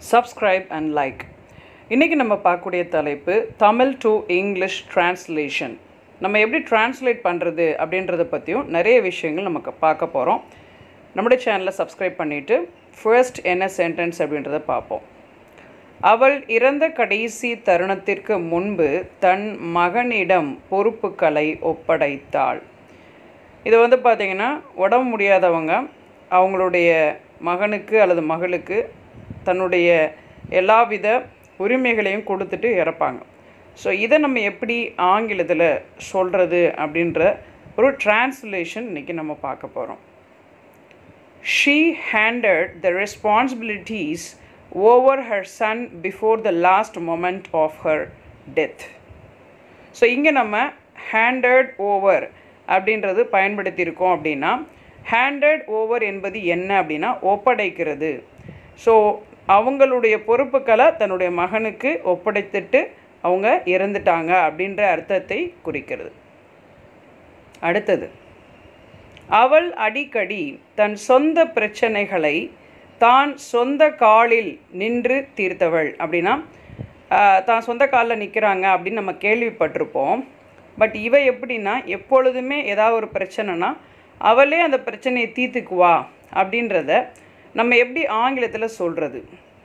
subscribe and like இன்றைக்கி நம்ம பார்க்கக்கூடிய தலைப்பு தமிழ் டு இங்கிலீஷ் டிரான்ஸ்லேஷன் நம்ம எப்படி டிரான்ஸ்லேட் பண்ணுறது அப்படின்றத பற்றியும் நிறைய விஷயங்கள் நமக்கு பார்க்க போகிறோம் நம்முடைய சேனலை சப்ஸ்கிரைப் பண்ணிவிட்டு ஃபர்ஸ்ட் என்ன சென்டென்ஸ் அப்படின்றத பார்ப்போம் அவள் இறந்த கடைசி தருணத்திற்கு முன்பு தன் மகனிடம் பொறுப்புகளை ஒப்படைத்தாள் இது வந்து பார்த்திங்கன்னா உடம்பு முடியாதவங்க அவங்களுடைய மகனுக்கு அல்லது மகளுக்கு தன்னுடைய எல்லாவித உரிமைகளையும் கொடுத்துட்டு இறப்பாங்க ஸோ இதை நம்ம எப்படி ஆங்கிலத்தில் சொல்கிறது அப்படின்ற ஒரு டிரான்ஸ்லேஷன் இன்றைக்கி நம்ம பார்க்க போகிறோம் she handed the responsibilities over her son before the last moment of her death so இங்கே நம்ம ஹேண்டட் ஓவர் அப்படின்றது பயன்படுத்தியிருக்கோம் அப்படின்னா ஹேண்டட் ஓவர் என்பது என்ன அப்படின்னா ஒப்படைக்கிறது ஸோ அவங்களுடைய பொறுப்புகளை தன்னுடைய மகனுக்கு ஒப்படைத்துட்டு அவங்க இறந்துட்டாங்க அப்படின்ற அர்த்தத்தை குறிக்கிறது அடுத்தது அவள் அடிக்கடி தன் சொந்த பிரச்சனைகளை தான் சொந்த காலில் நின்று தீர்த்தவள் அப்படின்னா ஆஹ், தான் சொந்த காலில் நிற்கிறாங்க அப்படின்னு நம்ம கேள்விப்பட்டிருப்போம் பட் இவ எப்படின்னா எப்பொழுதுமே ஏதாவது ஒரு பிரச்சனைனா அவளே அந்த பிரச்சனையை தீர்த்துக்குவா அப்படின்றத நம்ம எப்படி ஆங்கிலத்தில் சொல்கிறது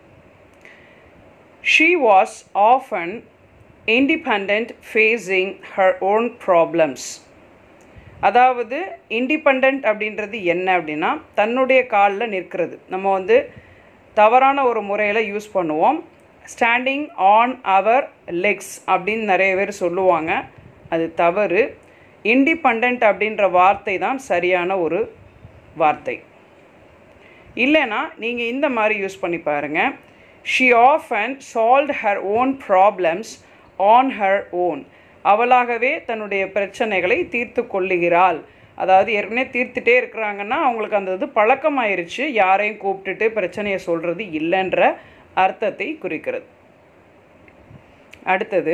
she was often independent facing her own problems அதாவது இண்டிபெண்ட் அப்படின்றது என்ன அப்படின்னா தன்னுடைய காலில் நிற்கிறது நம்ம வந்து தவறான ஒரு முறையில் யூஸ் பண்ணுவோம் ஸ்டாண்டிங் ஆன் அவர் லெக்ஸ் அப்படின்னு நிறைய பேர் சொல்லுவாங்க அது தவறு இண்டிபெண்ட் அப்படின்ற வார்த்தை தான் சரியான ஒரு வார்த்தை இல்லைன்னா நீங்கள் இந்த மாதிரி யூஸ் பண்ணி பாருங்கள் she often solve her own problems on her own அவளாகவே தன்னுடைய பிரச்சனைகளை தீர்த்து கொள்ளுகிறாள் அதாவது ஏற்கனவே தீர்த்துட்டே இருக்கிறாங்கன்னா அவங்களுக்கு அந்த இது பழக்கமாயிருச்சு யாரையும் கூப்பிட்டுட்டு பிரச்சனையை சொல்கிறது இல்லைன்ற அர்த்தத்தை குறிக்கிறது அடுத்தது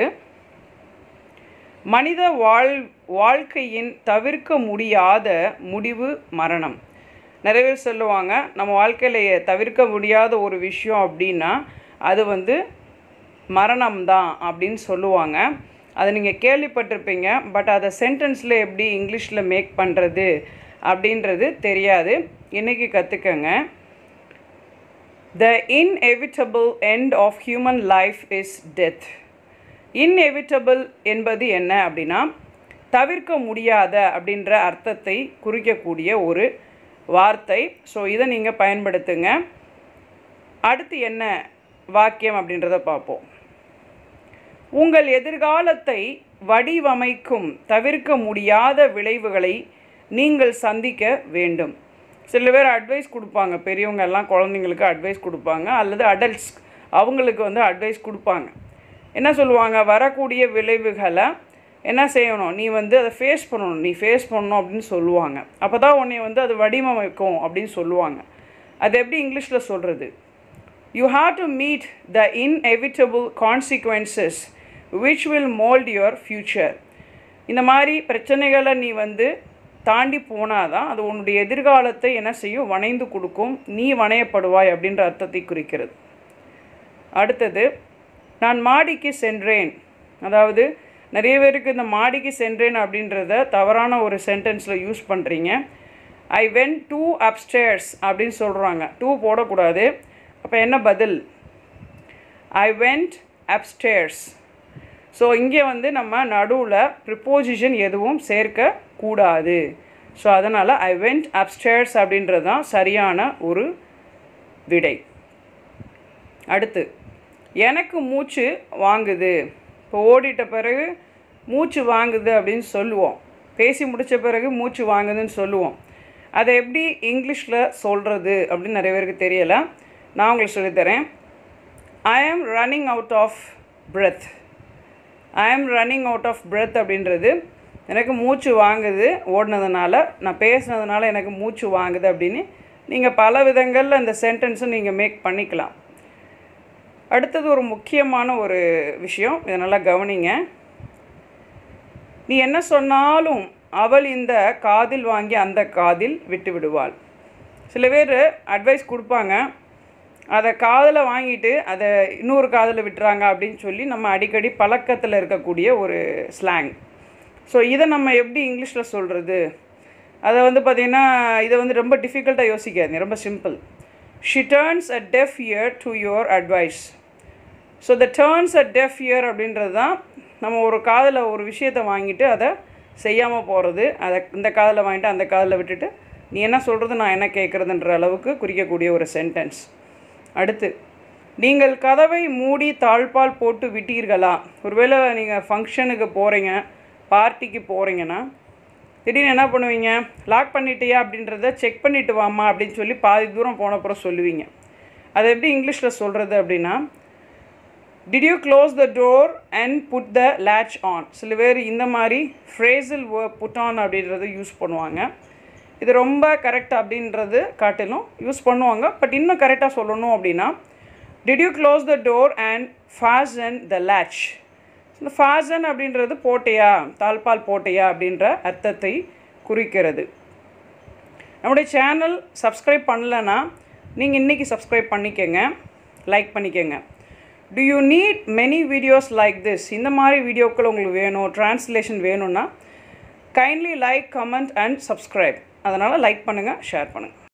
மனித வாழ் வாழ்க்கையின் தவிர்க்க முடியாத முடிவு மரணம் நிறைய பேர் சொல்லுவாங்க நம்ம வாழ்க்கையில் தவிர்க்க முடியாத ஒரு விஷயம் அப்படின்னா அது வந்து மரணம் தான் அப்படின்னு சொல்லுவாங்க அதை நீங்கள் கேள்விப்பட்டிருப்பீங்க பட் அதை சென்டென்ஸில் எப்படி இங்கிலீஷில் மேக் பண்ணுறது அப்படின்றது தெரியாது இன்றைக்கி கற்றுக்கங்க the inevitable end of human life is death inevitable என்பது என்ன அப்படின்னா தவிர்க்க முடியாத அப்படின்ற அர்த்தத்தை குறிக்கக்கூடிய ஒரு வார்த்தை ஸோ இதை நீங்கள் பயன்படுத்துங்க அடுத்து என்ன வாக்கியம் அப்படின்றத பார்ப்போம் உங்கள் எதிர்காலத்தை வடிவமைக்கும் தவிர்க்க முடியாத விளைவுகளை நீங்கள் சந்திக்க வேண்டும் சில பேர் அட்வைஸ் கொடுப்பாங்க பெரியவங்க எல்லாம் குழந்தைங்களுக்கு அட்வைஸ் கொடுப்பாங்க அல்லது அடல்ட்ஸ் அவங்களுக்கு வந்து அட்வைஸ் கொடுப்பாங்க என்ன சொல்லுவாங்க வரக்கூடிய விளைவுகளை என்ன செய்யணும் நீ வந்து அதை ஃபேஸ் பண்ணணும் நீ ஃபேஸ் பண்ணணும் அப்படின்னு சொல்லுவாங்க அப்போ தான் உன்னை வந்து அது வடிவமைக்கும் அப்படின்னு சொல்லுவாங்க அது எப்படி இங்கிலீஷில் சொல்கிறது you have to meet the inevitable consequences which will mold your future இந்த மாதிரி பிரச்சனைகளை நீ வந்து தாண்டி போனாதான் அது உன்னுடைய எதிர்காலத்தை என்ன செய்யும் வணைந்து கொடுக்கும் நீ வணையப்படுவாய் அப்படின்ற அர்த்தத்தை குறிக்கிறது அடுத்தது நான் மாடிக்கு சென்றேன் அதாவது நிறைய பேருக்கு இந்த மாடிக்கு சென்றேன் அப்படின்றத தவறான ஒரு சென்டென்ஸில் யூஸ் பண்ணுறீங்க ஐ வென் டூ அப்ஸ்டேர்ஸ் அப்படின்னு சொல்கிறாங்க டூ போடக்கூடாது அப்போ என்ன பதில் ஐ வெண்ட் அப்ஸ்டேர்ஸ் ஸோ இங்கே வந்து நம்ம நடுவில் ப்ரிப்போசிஷன் எதுவும் சேர்க்கக்கூடாது ஸோ அதனால் ஐ வெண்ட் அப்ஸ்டேர்ஸ் அப்படின்றது தான் சரியான ஒரு விடை அடுத்து எனக்கு மூச்சு வாங்குது இப்போ ஓடிட்ட பிறகு மூச்சு வாங்குது அப்படின்னு சொல்லுவோம் பேசி முடித்த பிறகு மூச்சு வாங்குதுன்னு சொல்லுவோம் அதை எப்படி இங்கிலீஷில் சொல்கிறது அப்படின்னு நிறைய பேருக்கு தெரியலை நான் உங்களுக்கு சொல்லித்தரேன் I am running out of breath I am running out of breath அப்படின்றது எனக்கு மூச்சு வாங்குது ஓடினதுனால நான் பேசுனதுனால எனக்கு மூச்சு வாங்குது அப்படின்னு நீங்கள் பல விதங்களில் இந்த சென்டென்ஸை நீங்கள் மேக் பண்ணிக்கலாம் அடுத்தது ஒரு முக்கியமான ஒரு விஷயம் இதை நல்லா கவனிங்க நீ என்ன சொன்னாலும் அவள் இந்த காதில் வாங்கி அந்த காதில் விட்டு விடுவாள் சில பேர் அட்வைஸ் கொடுப்பாங்க அதை காதில் வாங்கிட்டு அதை இன்னொரு காதில் விட்டுறாங்க அப்படின்னு சொல்லி நம்ம அடிக்கடி பழக்கத்தில் இருக்கக்கூடிய ஒரு ஸ்லாங் ஸோ இதை நம்ம எப்படி இங்கிலீஷில் சொல்கிறது அதை வந்து பார்த்திங்கன்னா இதை வந்து ரொம்ப டிஃபிகல்ட்டாக யோசிக்காதீங்க ரொம்ப simple she turns a deaf ear to your advice so the turns a deaf ear அப்படின்றது தான் நம்ம ஒரு காதில் ஒரு விஷயத்தை வாங்கிட்டு அதை செய்யாமல் போகிறது அதை இந்த காதில் வாங்கிட்டு அந்த காதில் விட்டுட்டு நீ என்ன சொல்கிறது நான் என்ன கேட்குறதுன்ற அளவுக்கு குறிக்கக்கூடிய ஒரு சென்டென்ஸ் அடுத்து நீங்கள் கதவை மூடி தாழ்பால் போட்டு விட்டீர்களா ஒருவேளை நீங்கள் ஃபங்க்ஷனுக்கு போகிறீங்க பார்ட்டிக்கு போகிறீங்கன்னா திடீர்னு என்ன பண்ணுவீங்க லாக் பண்ணிட்டியா அப்படின்றத செக் பண்ணிட்டு வாமா அப்படின்னு சொல்லி பாதி தூரம் போனப்புறம் சொல்லுவீங்க அதை எப்படி இங்கிலீஷில் சொல்கிறது அப்படின்னா did you close the door and put the latch on சில பேர் இந்த மாதிரி ஃப்ரேசில் புட் ஆன் அப்படின்றத யூஸ் பண்ணுவாங்க இது ரொம்ப கரெக்ட் அப்படின்றது காட்டிலும் யூஸ் பண்ணுவாங்க பட் இன்னும் கரெக்டாக சொல்லணும் அப்படின்னா did you close the door and fasten the latch இந்த ஃபாசன் அப்படின்றது போட்டையா தாழ்பால் போட்டையா அப்படின்ற அர்த்தத்தை குறிக்கிறது நம்முடைய சேனல் சப்ஸ்கிரைப் பண்ணலன்னா நீங்கள் இன்றைக்கி சப்ஸ்கிரைப் பண்ணிக்கோங்க லைக் பண்ணிக்கோங்க do you need many videos like this இந்த மாதிரி வீடியோக்கள் உங்களுக்கு வேணும் ட்ரான்ஸ்லேஷன் வேணும்னா kindly like comment and subscribe அதனால் லைக் பண்ணுங்கள் ஷேர் பண்ணுங்கள்